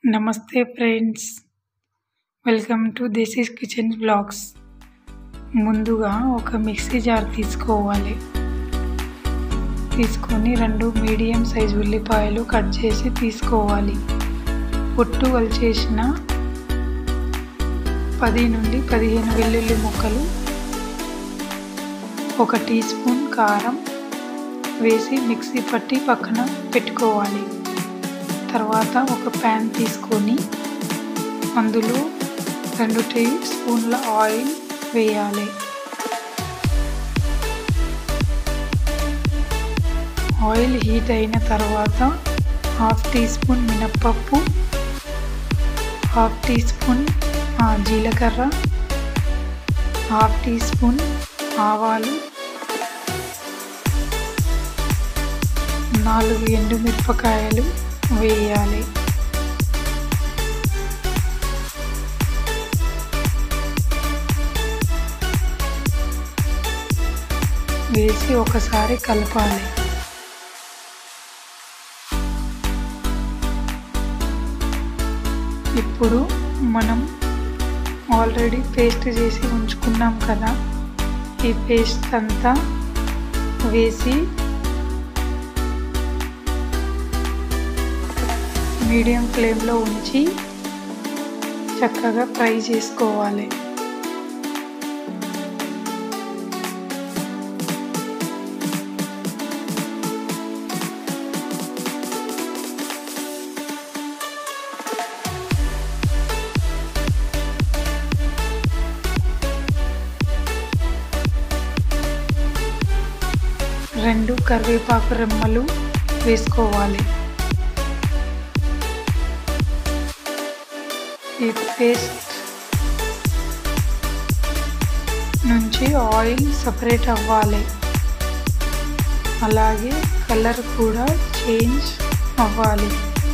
నమస్తే friends welcome to this is kitchen blogs ముందుగా ఒక మిక్సీ జార్ తీసుకోవాలి తీసుకొని రెండు మీడియం సైజ్ ఉల్లిపాయలు కట్ చేసి తీసుకోవాలి పొట్టు వలిచేసిన పది నుండి పదిహేను వెల్లుల్లి ముక్కలు ఒక టీ స్పూన్ కారం వేసి మిక్సీ పట్టి పక్కన పెట్టుకోవాలి తర్వాత ఒక ప్యాన్ తీసుకొని అందులో రెండు టీ స్పూన్ల ఆయిల్ వేయాలి ఆయిల్ హీట్ అయిన తర్వాత హాఫ్ టీ స్పూన్ మినప్పప్పు హాఫ్ టీ స్పూన్ జీలకర్ర హాఫ్ టీ స్పూన్ ఆవాలు నాలుగు ఎండుమిరపకాయలు వేయాలి వేసి ఒకసారి కలపాలి ఇప్పుడు మనం ఆల్రెడీ పేస్ట్ చేసి ఉంచుకున్నాం కదా ఈ పేస్ట్ అంతా వేసి మీడియం ఫ్లేమ్లో ఉంచి చక్కగా ఫ్రై చేసుకోవాలి రెండు కరివేపాకు రెమ్మలు వేసుకోవాలి ఈ పేస్ట్ నుంచి ఆయిల్ సపరేట్ అవ్వాలి అలాగే కలర్ కూడా చేంజ్ అవ్వాలి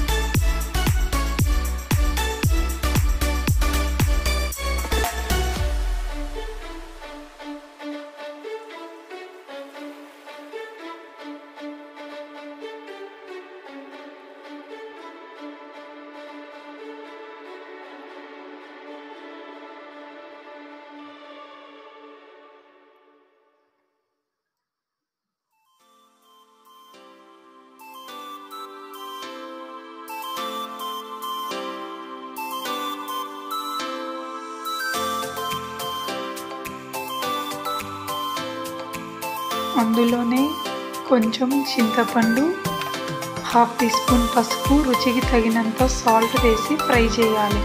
అందులోనే కొంచెం చింతపండు హాఫ్ టీ స్పూన్ పసుపు రుచికి తగినంత సాల్ట్ వేసి ఫ్రై చేయాలి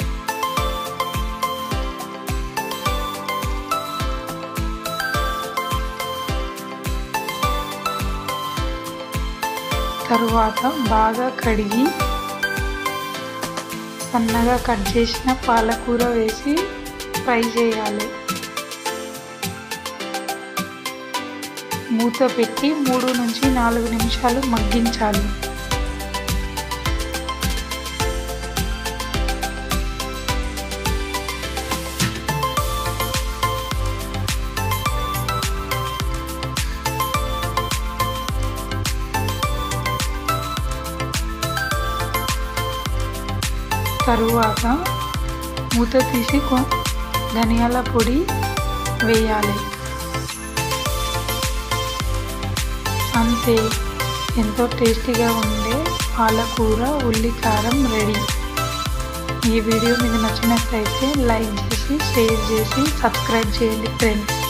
తరువాత బాగా కడిగి సన్నగా కట్ చేసిన పాలకూర వేసి ఫ్రై చేయాలి మూత పెట్టి మూడు నుంచి నాలుగు నిమిషాలు మగ్గించాలి తరువాత మూత తీసి ధనియాల పొడి వేయాలి అంతే ఎంతో టేస్టీగా ఉండే పాలకూర ఉల్లి కారం రెడీ ఈ వీడియో మీకు నచ్చినట్లయితే లైక్ చేసి షేర్ చేసి సబ్స్క్రైబ్ చేయండి ఫ్రెండ్స్